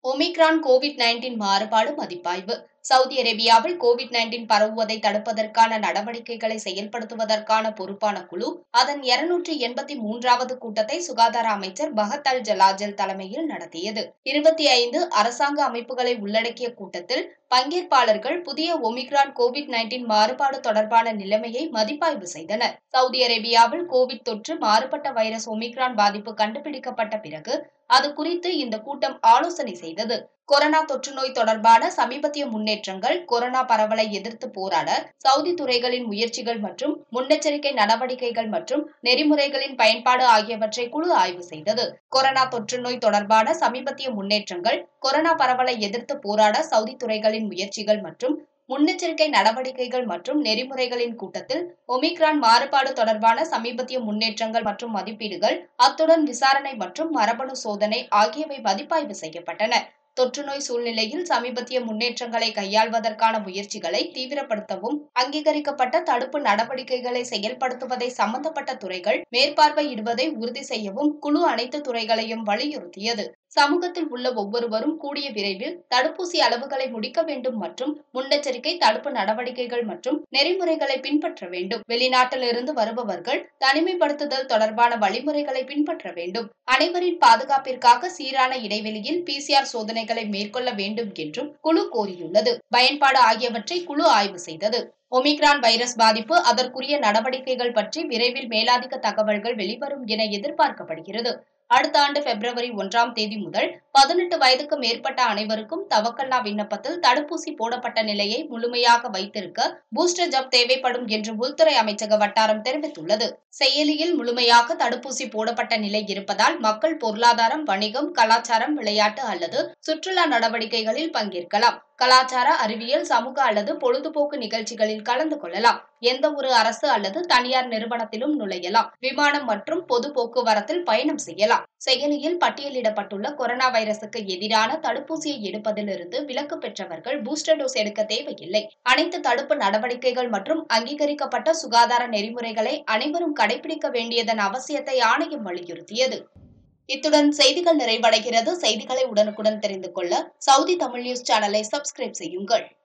omicron Covid nineteen மாறுபாடு மதிப்பாய்வு Saudi அரேபியாவில் கோவிட் நைன்டீன் பரவுவதை தடுப்பதற்கான நடவடிக்கைகளை செயல்படுத்துவதற்கான பொறுப்பான குழு அதன் இருநூற்றி எண்பத்தி மூன்றாவது கூட்டத்தை சுகாதார அமைச்சர் பஹத் அல் ஜலாஜல் தலைமையில் நடத்தியது இருபத்தி ஐந்து அரசாங்க அமைப்புகளை உள்ளடக்கிய கூட்டத்தில் பங்கேற்பாளர்கள் புதிய ஒமிக்ரான் கோவிட் நைன்டீன் மாறுபாடு தொடர்பான நிலைமையை மதிப்பாய்வு செய்தனர் சவுதி அரேபியாவில் கோவிட் தொற்று மாறுபட்ட வைரஸ் ஒமிக்ரான் பாதிப்பு கண்டுபிடிக்கப்பட்ட பிறகு அது குறித்து இந்த கூட்டம் ஆலோசனை செய்தது கொரோனா தொற்று நோய் தொடர்பான சமீபத்திய முன்னேற்றங்கள் கொரோனா பரவலை எதிர்த்து போராட சவுதி துறைகளின் முயற்சிகள் மற்றும் முன்னெச்சரிக்கை நடவடிக்கைகள் மற்றும் நெறிமுறைகளின் பயன்பாடு ஆகியவற்றை குழு ஆய்வு செய்தது கொரோனா தொற்று நோய் தொடர்பான சமீபத்திய முன்னேற்றங்கள் கொரோனா பரவலை எதிர்த்து போராட சவுதி துறைகளின் முயற்சிகள் மற்றும் முன்னெச்சரிக்கை நடவடிக்கைகள் மற்றும் நெறிமுறைகளின் கூட்டத்தில் ஒமிக்ரான் மாறுபாடு தொடர்பான சமீபத்திய முன்னேற்றங்கள் மற்றும் மதிப்பீடுகள் அத்துடன் விசாரணை மற்றும் மரபணு சோதனை ஆகியவை மதிப்பாய்வு செய்யப்பட்டன தொற்றுநோய் சூழ்நிலையில் சமீபத்திய முன்னேற்றங்களை கையாள்வதற்கான முயற்சிகளை தீவிரப்படுத்தவும் அங்கீகரிக்கப்பட்ட தடுப்பு நடவடிக்கைகளை செயல்படுத்துவதை சம்பந்தப்பட்ட துறைகள் மேற்பார்வையிடுவதை உறுதி செய்யவும் குழு அனைத்து துறைகளையும் வலியுறுத்தியது சமூகத்தில் உள்ள ஒவ்வொருவரும் கூடிய விரைவில் தடுப்பூசி அளவுகளை முடிக்க வேண்டும் மற்றும் முன்னெச்சரிக்கை தடுப்பு நடவடிக்கைகள் மற்றும் நெறிமுறைகளை பின்பற்ற வேண்டும் வெளிநாட்டிலிருந்து வருபவர்கள் தனிமைப்படுத்துதல் தொடர்பான வழிமுறைகளை பின்பற்ற வேண்டும் அனைவரின் பாதுகாப்பிற்காக சீரான இடைவெளியில் பிசிஆர் சோதனைகளை மேற்கொள்ள வேண்டும் என்றும் குழு கோரியுள்ளது பயன்பாடு ஆகியவற்றை குழு ஆய்வு செய்தது ஒமிக்ரான் வைரஸ் பாதிப்பு அதற்குரிய நடவடிக்கைகள் பற்றி விரைவில் மேலாதிக்க தகவல்கள் வெளிவரும் என எதிர்பார்க்கப்படுகிறது அடுத்த ஆண்டு பிப்ரவரி ஒன்றாம் தேதி முதல் பதினெட்டு வயதுக்கு மேற்பட்ட அனைவருக்கும் தவக்கல்லா விண்ணப்பத்தில் தடுப்பூசி போடப்பட்ட நிலையை முழுமையாக வைத்திருக்க பூஸ்டர் ஜப் தேவைப்படும் என்று உள்துறை அமைச்சக வட்டாரம் தெரிவித்துள்ளது செயலியில் முழுமையாக தடுப்பூசி போடப்பட்ட நிலை இருப்பதால் மக்கள் பொருளாதாரம் வணிகம் கலாச்சாரம் விளையாட்டு அல்லது சுற்றுலா நடவடிக்கைகளில் பங்கேற்கலாம் கலாச்சார அறிவியல் சமூக அல்லது பொழுதுபோக்கு நிகழ்ச்சிகளில் கலந்து கொள்ளலாம் எந்த ஒரு அரசு அல்லது தனியார் நிறுவனத்திலும் நுழையலாம் விமானம் மற்றும் பொது போக்குவரத்தில் பயணம் செய்யலாம் செயலியில் பட்டியலிடப்பட்டுள்ள கொரோனா வைரசுக்கு எதிரான தடுப்பூசியை எடுப்பதிலிருந்து விலக்கு பெற்றவர்கள் பூஸ்டர் டோஸ் எடுக்க தேவையில்லை அனைத்து தடுப்பு நடவடிக்கைகள் மற்றும் அங்கீகரிக்கப்பட்ட சுகாதார நெறிமுறைகளை அனைவரும் கடைபிடிக்க வேண்டியதன் அவசியத்தை ஆணையம் வலியுறுத்தியது இத்துடன் செய்திகள் நிறைவடைகிறது செய்திகளை உடனுக்குடன் தெரிந்து கொள்ள சவுதி தமிழ் நியூஸ் சேனலை சப்ஸ்கிரைப் செய்யுங்கள்